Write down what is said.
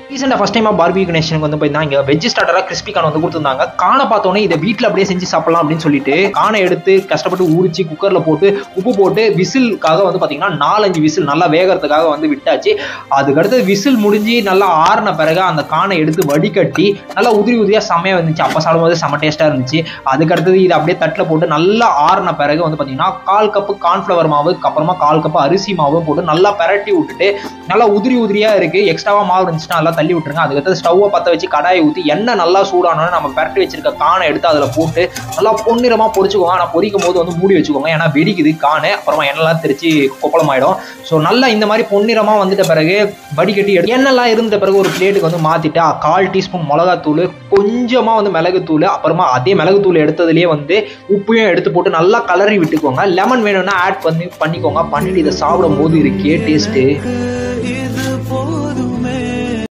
ரீசெண்டாக ஃபஸ்ட் டைமாக பார்பி கணேஷனுக்கு வந்து போயிருந்தா இங்கே வெஜ் ஸ்டார்டராக கிறிஸ்பி கான் வந்து கொடுத்துருந்தாங்க காணை பார்த்தோன்னே இதை வீட்டில் அப்படியே செஞ்சு சாப்பிடலாம் அப்படின்னு சொல்லிட்டு காணை எடுத்து கஷ்டப்பட்டு உரிச்சு குக்கரில் போட்டு உப்பு போட்டு விசிலுக்காக வந்து பார்த்தீங்கன்னா நாலஞ்சு விசில் நல்லா வேகிறதுக்காக வந்து விட்டாச்சு அதுக்கடுத்து விசில் முடிஞ்சு நல்லா ஆறின பிறகு அந்த காணை எடுத்து வடிகட்டி நல்லா உதிரி உதிரியாக செம்மையாக இருந்துச்சு அப்போ சாப்பிடும்போது செம்ம டேஸ்ட்டாக இருந்துச்சு அதுக்கடுத்தது இதை அப்படியே தட்டில் போட்டு நல்லா ஆறின பிறகு வந்து பார்த்தீங்கன்னா கால் கப்பு கார்ன்ஃப்ளவர் மாவு அப்புறமா கால் கப்பு அரிசி மாவு போட்டு நல்லா பெரட்டி விட்டுட்டு நல்லா உதிரி உதிரியாக இருக்குது எக்ஸ்ட்ராவாக மாவு இருந்துச்சுன்னா நல்லா தள்ளி விட்டுருங்க அதுக்கடுத்து ஸ்டவ்வை பற்ற வச்சு கடாயை ஊற்றி எண்ணெய் நல்லா சூடானோன்னு நம்ம பெரட்டி வச்சிருக்க காணை எடுத்து அதில் போட்டு நல்லா பொன்னிறமாக பொரிச்சுக்கோங்க ஆனால் பொரிக்கும் போது வந்து மூடி வச்சுக்கோங்க ஏன்னா வெடிக்குது காணு அப்புறமா எண்ணெய்லாம் தெரிச்சு கொப்பளமாயிடும் ஸோ நல்லா இந்த மாதிரி பொன்னிறமாக வந்துட்ட பிறகு வடிகட்டி எடு எண்ணெய்லாம் இருந்த பிறகு ஒரு பிளேட்டுக்கு வந்து மாற்றிட்டு கால் டீஸ்பூன் மிளகாத்தூள் கொஞ்சமாக வந்து மிளகுத்தூள் அப்புறமா அதே மிளகுத்தூள் எடுத்ததுலேயே வந்து உப்பையும் எடுத்து போட்டு நல்லா கலரி விட்டுக்கோங்க லெமன் வேணும்னா ஆட் பண்ணி பண்ணிக்கோங்க பண்ணிட்டு இதை சாப்பிடும் போது இருக்கே டேஸ்ட்டு